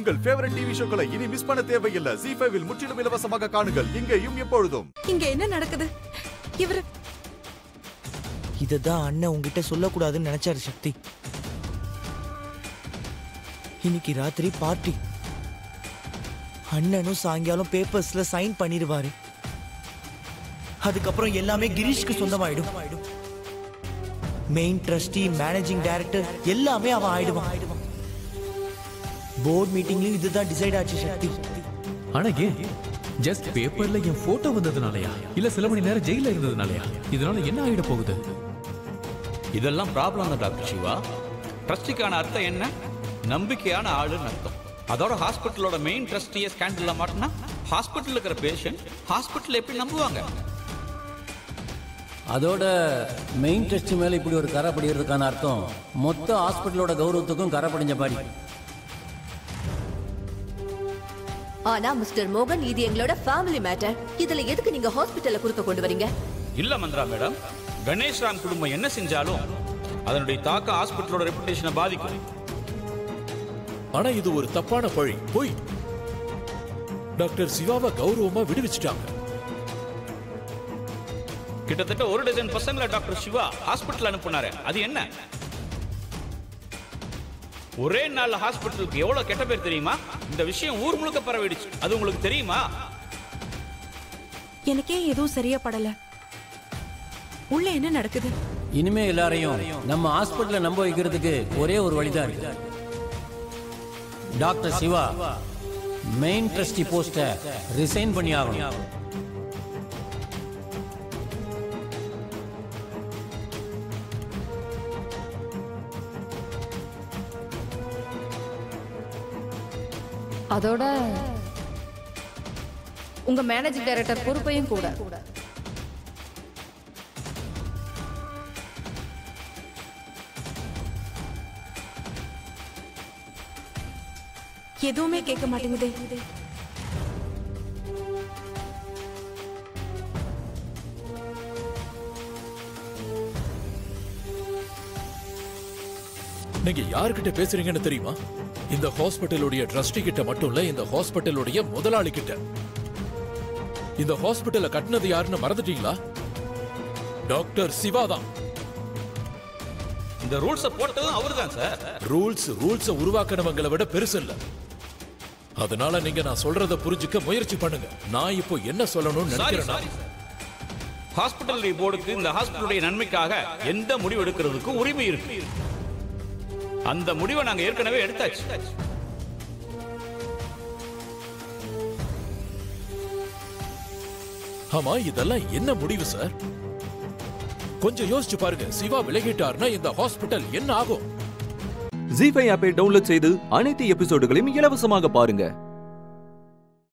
உங்கள் favourite TV ஷோக்களை இனி miss பண்ண தேவையில்லை ஜி ஃபைவில் முற்றிலும் இலவசமாக காணுங்கள் இங்கேயும் எப்பொழுதும் இங்க என்ன நடக்குது இவரு இததான் அண்ணன் உங்ககிட்ட சொல்லக்கூடாதுன்னு நினைச்சாரு சக்தி இன்னைக்கு ராத்திரி பார்ட்டி அண்ணனும் சாயங்காலம் பேப்பர்ஸ்ல சைன் பண்ணிடுவாரு அதுக்கப்புறம் எல்லாமே கிரீஷ்க்கு சொந்தமாயிடும் மெயின் ட்ரஸ்டி மேனேஜிங் டைரக்டர் எல்லாமே அவன் ஆயிடுவான் போர்ட் மீட்டிங்லயும் இதுதான் டிசைட் ஆச்சு சக்தி ஆனா ஏன் ஜஸ்ட் பேப்பர்ல என் போட்டோ வந்ததுனாலயா இல்ல சில மணி நேரம் ஜெயில இருந்ததுனாலயா இதனால என்ன ஆயிட போகுது இதெல்லாம் ப்ராப்ளம் தான் டாக்டர் சிவா ட்ரஸ்டிக்கான அர்த்தம் என்ன நம்பிக்கையான ஆளுன்னு அர்த்தம் அதோட ஹாஸ்பிட்டலோட மெயின் ட்ரஸ்டியை ஸ்கேண்டல்ல மாட்டினா ஹாஸ்பிட்டல் இருக்கிற பேஷண்ட் ஹாஸ்பிட்டல் எப்படி நம்புவாங்க அதோட மெயின் டெஸ்ட் மேல இப்படி ஒரு கரை படிக்கிறதுக்கான அர்த்தம் மொத்த ஹாஸ்பிட்டலோட கௌரவத்துக்கும் கரை படிஞ்ச மாதிரி ஆனா மிஸ்டர் மோகன் இது எங்களோட ஃபேமிலி மேட்டர் இதுல எதுக்கு நீங்க ஹாஸ்பிட்டல்ல குறுக்க கொண்டு வரீங்க இல்ல மந்த்ரா மேடம் கணேஷ் ராம் குடும்பம் என்ன செஞ்சாலும் அதனுடைய தாக்கம் ஹாஸ்பிட்டலோட ரெப்புடேஷனை பாதிக்கும் ஆனா இது ஒரு தப்பான பழி போய் டாக்டர் சிவாவை கௌரவமா விடுவிச்சிட்டாங்க கிட்டத்தட்ட ஒரு டஜன் பசங்களை டாக்டர் சிவா ஹாஸ்பிட்டல் அனுப்புனாரு அது என்ன ஒரே நாள்ல ஹாஸ்பிட்டலுக்கு எவ்வளவு கெட்ட பேர் தெரியுமா இந்த விஷயம் ஊர் முழுக்க பரவிடுச்சு அது உங்களுக்கு தெரியுமா எனக்கே எதுவும் சரியா படல உள்ள என்ன நடக்குது இனிமே எல்லாரையும் நம்ம ஹாஸ்பிட்டல நம்ப வைக்கிறதுக்கு ஒரே ஒரு வழிதான் இருக்கு டாக்டர் சிவா மெயின் ட்ரஸ்டி போஸ்ட ரிசைன் பண்ணி ஆகணும் அதோட உங்க மேனேஜிங் டைரக்டர் பொறுப்பையும் கூட எதுவுமே கேட்க மாட்டேங்குதே நீங்க யார்கிட்ட பேசுறீங்கன்னு தெரியுமா இந்த ஹாஸ்பிட்டலுடைய ட்ரஸ்டி கிட்ட மட்டும் இல்ல இந்த ஹாஸ்பிட்டலுடைய முதலாளி கிட்ட இந்த ஹாஸ்பிட்டலை கட்டினது யாருன்னு மறந்துட்டீங்களா டாக்டர் சிவா தான் இந்த ரூல்ஸை போட்டதும் அவர்தான் சார் ரூல்ஸ் ரூல்ஸ உருவாக்கினவங்களை விட பெருசு இல்ல அதனால நீங்க நான் சொல்றத புரிஞ்சுக்க முயற்சி பண்ணுங்க நான் இப்போ என்ன சொல்லணும்னு சாரி நினைக்கிறேன்னா சாரி ஹாஸ்பிட்டல் போர்டுக்கு இந்த ஹாஸ்பிட்டலுடைய நன்மைக்காக எந்த முடிவு எடுக்கிறதுக்கும் உரிமை இருக்கு அந்த முடிவை நாங்க ஏற்கனவே எடுத்தாச்சு ஆமா இதெல்லாம் என்ன முடிவு சார் கொஞ்சம் யோசிச்சு பாருங்க சிவா விலகிட்டார்னா இந்த ஹாஸ்பிட்டல் என்ன ஆகும் ஜி ஃபைவ் ஆப்பை டவுன்லோட் செய்து அனைத்து எபிசோடுகளையும் இலவசமாக பாருங்க